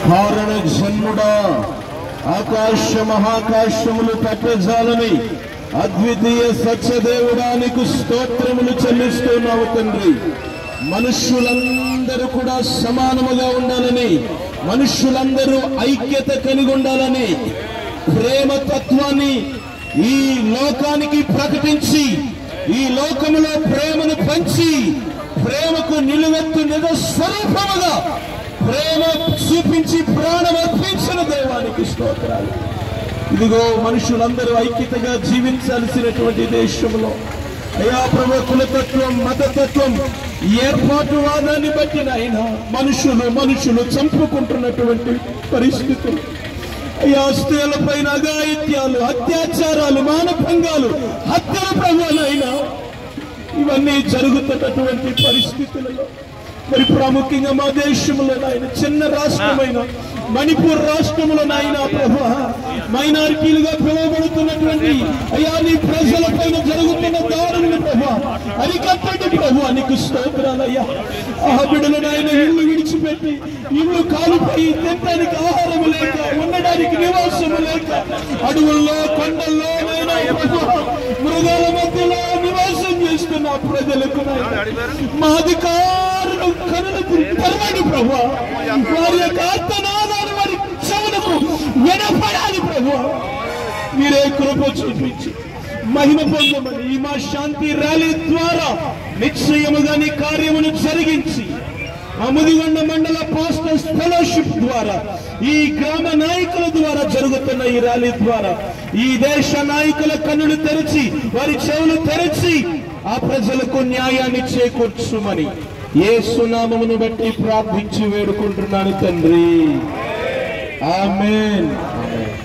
కారణ జన్ముడా ఆకాశ మహాకాశములు పట్టజాలని అద్వితీయ సత్యదేవుడానికి స్తోత్రములు చెల్లిస్తున్నావు తండ్రి మనుష్యులందరూ కూడా సమానముగా ఉండాలని మనుష్యులందరూ ఐక్యత కలిగి ఉండాలని ప్రేమ తత్వాన్ని ఈ లోకానికి ప్రకటించి ఈ లోకములో ప్రేమను పంచి ప్రేమకు నిలువెత్తు నిజ స్వరూపముగా ప్రేమ చూపించి ప్రాణం అర్పించిన దైవానికి స్తోత్రాలు ఇదిగో మనుషులందరూ ఐక్యతగా జీవించాల్సినటువంటి దేశంలో అయా ప్రభు కులతత్వం మతతత్వం ఏర్పాటువాదాన్ని బట్టి నాయన మనుషులు మనుషులు చంపుకుంటున్నటువంటి పరిస్థితులు అయ్యా స్త్రీల పైన అఘాయిత్యాలు అత్యాచారాలు మానభంగాలు హత్యల ప్రభానైనా ఇవన్నీ జరుగుతున్నటువంటి పరిస్థితులలో మరి ప్రాముఖ్యంగా మా దేశంలో నాయన చిన్న రాష్ట్రమైన మణిపూర్ రాష్ట్రంలో నాయన ప్రభు మైనారిటీలుగా పిలువబడుతున్నటువంటి అయ్యా నీ ప్రజల పైన జరుగుతున్న దారుణం ప్రభు అరికట్టండి ప్రభు నీకు స్తోత్రాలయ్యా ఆ బిడ్డలు నాయన ఇల్లు విడిచిపెట్టి ఇల్లు కాలుపోయి తినడానికి ఆహారం లేక ఉండడానికి నివాసము లేక అడవుల్లో కొండల్లో నాయనా ప్రభు మృగాల మధ్యలో నివాసం చేస్తున్న ప్రజలకు నాయనా మా అధికారులు కనులకు తెరవండి ప్రభు వారి యొక్క ఆర్తనాదాలు వారి చెవులకు వినపడాలి ప్రభు మీరే కృప చూపించి మహిమ పొందమని ఈ మా శాంతి ర్యాలీ ద్వారా నిశ్చయముగా నీ కార్యమును జరిగించి అముదిగొండ మండల పోస్టల్స్ ఫెలోషిప్ ద్వారా ఈ గ్రామ నాయకుల ద్వారా జరుగుతున్న ఈ ర్యాలీ ద్వారా ఈ దేశ నాయకుల కన్నులు తెరిచి వారి చెవులు తెరిచి ఆ ప్రజలకు న్యాయాన్ని చేకూర్చుమని ఏ సునామమును బట్టి ప్రార్థించి వేడుకుంటున్నాను తండ్రి ఆమెన్ ఆమెన్